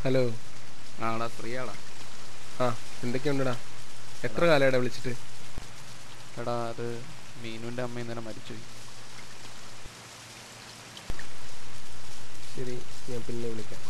Hello ആടാ free ആടാ ആ എന്തൊക്കെയുണ്ടടാ എത്ര കാലമാടാ വിളിച്ചിട്ട് എടാ അത് മീനുൻ്റെ അമ്മ ഇന്നലെ മരിച്ചുപോയി ശരി ഞാൻ പിന്നെ വിളിക്കാം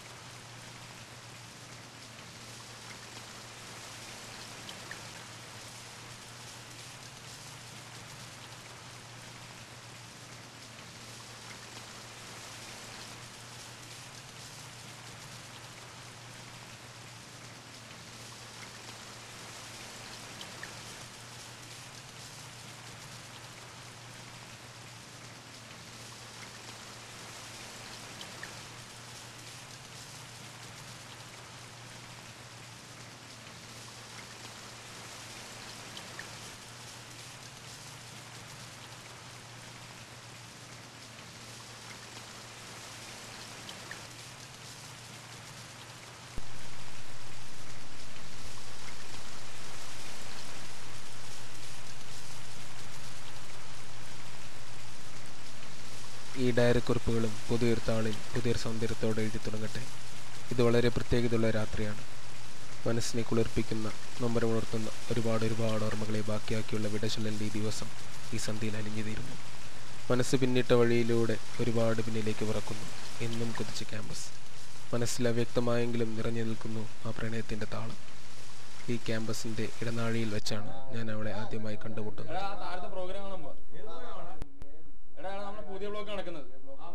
ഈ ഡയറി കുറിപ്പുകളും പുതിയൊരു താളിൽ പുതിയൊരു സൗന്ദര്യത്തോടെ എഴുതി തുടങ്ങട്ടെ ഇത് വളരെ പ്രത്യേകതയുള്ള രാത്രിയാണ് മനസ്സിനെ കുളിർപ്പിക്കുന്ന നൊമ്പരമുണർത്തുന്ന ഒരുപാട് ഒരുപാട് ഓർമ്മകളെ ബാക്കിയാക്കിയുള്ള വിടചൊല്ലലിൻ്റെ ഈ ദിവസം ഈ സന്ധ്യയിൽ അലിഞ്ഞു തീരുന്നു മനസ്സ് പിന്നിട്ട വഴിയിലൂടെ ഒരുപാട് പിന്നിലേക്ക് പറക്കുന്നു എന്നും കുതിച്ച് ക്യാമ്പസ് മനസ്സിൽ അവ്യക്തമായെങ്കിലും നിറഞ്ഞു നിൽക്കുന്നു ആ പ്രണയത്തിൻ്റെ താളം ഈ ക്യാമ്പസിൻ്റെ ഇടനാഴിയിൽ വെച്ചാണ് ഞാൻ അവളെ ആദ്യമായി കണ്ടുമുട്ടുന്നത് താഴത്തെ പ്രോഗ്രാം കാണാൻ പോവാ എടാ എടാ നമ്മുടെ പുതിയ ബ്ലോക്ക് നടക്കുന്നത്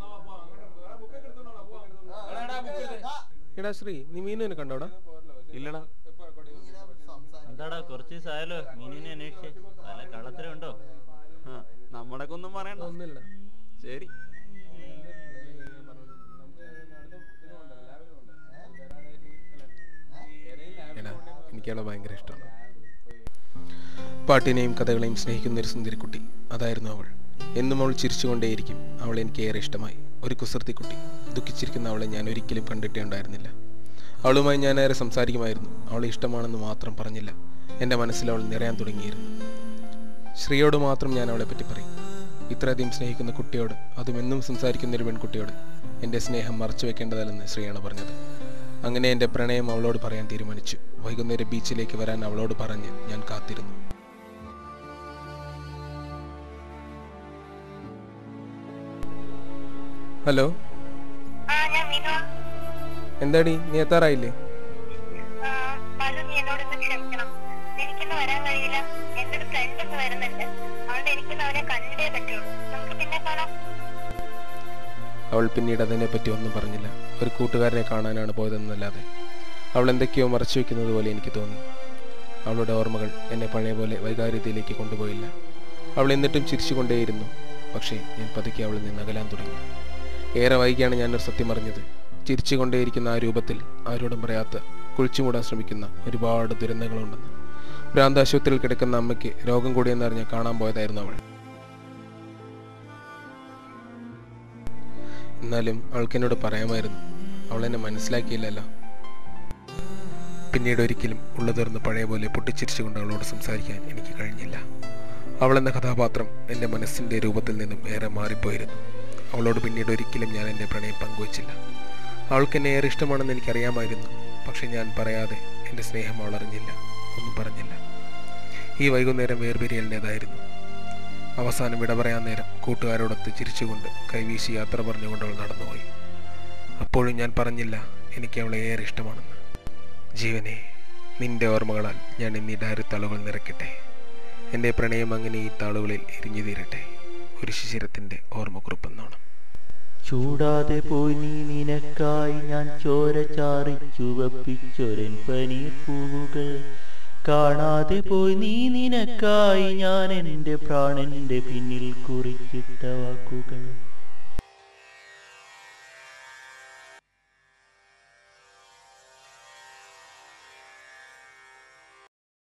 എടാ, എടാ, book എടുത്തേ. എടാ ശ്രീ നീ മീനുവിനെ കണ്ടോടാ ഇല്ലടാ എന്താടാ കുറച്ച് ദിവസമായാലോ മീനിനെ അന്വേഷിച്ച് വല്ല കള്ളത്തരമുണ്ടോ ആ നമ്മുടെയൊക്കെ ഒന്നും പറയണ്ട ഒന്നുമില്ല ശരി എടാ എനിക്കവളെ ഭയങ്കര ഇഷ്ടമാണ് പാട്ടിനെയും കഥകളെയും സ്നേഹിക്കുന്ന ഒരു സുന്ദരിക്കുട്ടി അതായിരുന്നു അവൾ എന്നും അവൾ ചിരിച്ചുകൊണ്ടേയിരിക്കും അവൾ എനിക്ക് ഏറെ ഇഷ്ടമായി ഒരു കുസൃതിക്കുട്ടി ദുഃഖിച്ചിരിക്കുന്ന അവളെ ഞാൻ ഒരിക്കലും കണ്ടിട്ടേ ഉണ്ടായിരുന്നില്ല അവളുമായി ഞാൻ ഏറെ സംസാരിക്കുമായിരുന്നു അവളെ ഇഷ്ടമാണെന്ന് മാത്രം പറഞ്ഞില്ല എൻ്റെ മനസ്സിൽ അവൾ നിറയാൻ തുടങ്ങിയിരുന്നു ശ്രീയോട് മാത്രം ഞാൻ അവളെ പറ്റി പറയും ഇത്രയധികം സ്നേഹിക്കുന്ന കുട്ടിയോട് അതും എന്നും സംസാരിക്കുന്ന ഒരു പെൺകുട്ടിയോട് എൻ്റെ സ്നേഹം മറച്ചു വെക്കേണ്ടതല്ലെന്ന് ശ്രീയാണ് പറഞ്ഞത് അങ്ങനെ എൻ്റെ പ്രണയം അവളോട് പറയാൻ തീരുമാനിച്ചു വൈകുന്നേരം ബീച്ചിലേക്ക് വരാൻ അവളോട് പറഞ്ഞ് ഞാൻ കാത്തിരുന്നു ഹലോ ആ ഞാൻ വിനു എന്താടി നീ എത്താറായില്ലേ ആ, മധു നീ എന്നോടൊന്ന് ക്ഷമിക്കണം എനിക്കിന്ന് വരാൻ കഴിയില്ല എന്റെ ഒരു ഫ്രണ്ട് ഒന്ന് വരുന്നുണ്ട് അതുകൊണ്ട് എനിക്കിന്ന് അവരെ കണ്ടേ പറ്റുള്ളൂ നമുക്ക് പിന്നെ കാണാം അവൾ പിന്നീട് അതിനെപ്പറ്റി ഒന്നും പറഞ്ഞില്ല ഒരു കൂട്ടുകാരനെ കാണാനാണ് പോയതെന്നല്ലാതെ അവൾ എന്തൊക്കെയോ മറച്ചു വയ്ക്കുന്നത് പോലെ എനിക്ക് തോന്നി അവളുടെ ഓർമ്മകൾ എന്നെ പഴയ പോലെ വൈകാര്യതയിലേക്ക് കൊണ്ടുപോയില്ല അവൾ എന്നിട്ടും ചിരിച്ചുകൊണ്ടേയിരുന്നു പക്ഷേ ഞാൻ പതുക്കെ അവളിൽ നിന്ന് അകലാൻ തുടങ്ങി ഏറെ വൈകിയാണ് ഞാനൊരു സത്യം അറിഞ്ഞത് ചിരിച്ചുകൊണ്ടേയിരിക്കുന്ന ആ രൂപത്തിൽ ആരോടും പറയാത്ത കുഴിച്ചുമൂടാൻ ശ്രമിക്കുന്ന ഒരുപാട് ദുരന്തങ്ങളുണ്ടെന്ന് ഭ്രാന്താശുപത്രിയിൽ കിടക്കുന്ന അമ്മയ്ക്ക് രോഗം കൂടിയെന്നറിഞ്ഞ് കാണാൻ പോയതായിരുന്നു അവൾ എന്നാലും അവൾക്ക് എന്നോട് പറയാമായിരുന്നു അവൾ എന്നെ മനസ്സിലാക്കിയില്ലല്ലോ പിന്നീട് ഒരിക്കലും ഉള്ളു തുറന്ന് പഴയ പോലെ പൊട്ടിച്ചിരിച്ചുകൊണ്ട് അവളോട് സംസാരിക്കാൻ എനിക്ക് കഴിഞ്ഞില്ല അവൾ എന്ന കഥാപാത്രം എൻ്റെ മനസ്സിൻ്റെ രൂപത്തിൽ നിന്നും ഏറെ മാറിപ്പോയിരുന്നു അവളോട് പിന്നീട് ഒരിക്കലും ഞാൻ എൻ്റെ പ്രണയം പങ്കുവച്ചില്ല അവൾക്ക് എന്നെ ഏറെ ഇഷ്ടമാണെന്ന് എനിക്കറിയാമായിരുന്നു പക്ഷെ ഞാൻ പറയാതെ എൻ്റെ സ്നേഹം അവൾ അറിഞ്ഞില്ല ഒന്നും പറഞ്ഞില്ല ഈ വൈകുന്നേരം വേർപിരിയലിൻ്റെതായിരുന്നു അവസാനം വിട പറയാൻ നേരം കൂട്ടുകാരോടൊത്ത് ചിരിച്ചുകൊണ്ട് കൈവീശി യാത്ര പറഞ്ഞുകൊണ്ട് അവൾ നടന്നുപോയി അപ്പോഴും ഞാൻ പറഞ്ഞില്ല എനിക്ക് അവളെ ഏറെ ഇഷ്ടമാണെന്ന് ജീവനെ നിന്റെ ഓർമ്മകളാൽ ഞാൻ ഇന്നീ ഡയറി താളുകൾ നിറയ്ക്കട്ടെ എൻ്റെ പ്രണയം അങ്ങനെ ഈ താളുകളിൽ എരിഞ്ഞു തീരട്ടെ ഒരു ശിശിരത്തിൻ്റെ ഓർമ്മക്കുറിപ്പെന്നോണം ചൂടാതെ പോയി നീ നിനക്കായി ഞാൻ ചോര ചാറി ചുവപ്പിച്ചൊരൻ പനീർ പൂവുകൾ കാണാതെ പോയി നീ നിനക്കായി ഞാൻ എൻ്റെ പ്രാണന്റെ പിന്നിൽ കുറിച്ചിട്ട വാക്കുകൾ